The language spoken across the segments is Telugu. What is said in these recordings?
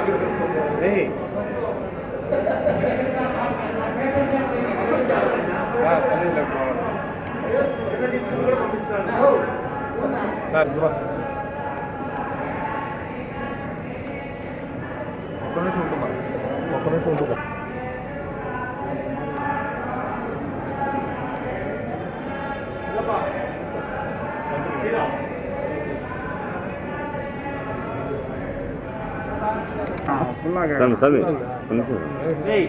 ఏయ్. రా, సన్నీలోకి పోవాలి. సార్ ఇదిగో. ఒక్క నిమిషం ఉంటుందా ఒక్క నిమిషం ఉంటుందా పుల్లాగా స్వామి స్వామి కొంచెం ఏయ్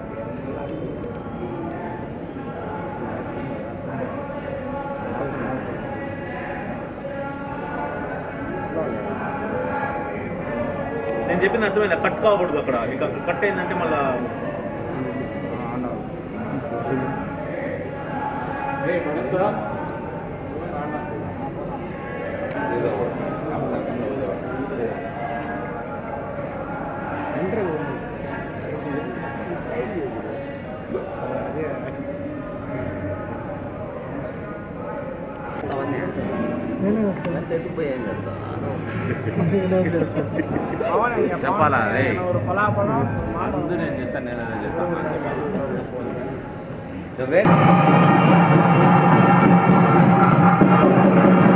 నేను చెప్పింది అర్థమైందా కట్ కాకూడదు అక్కడ నీకు అక్కడ కట్ అయిందంటే మళ్ళా చెప్పాలా రే ముందు నేను చెప్తాను నేను అదే చెప్తాను నువ్వే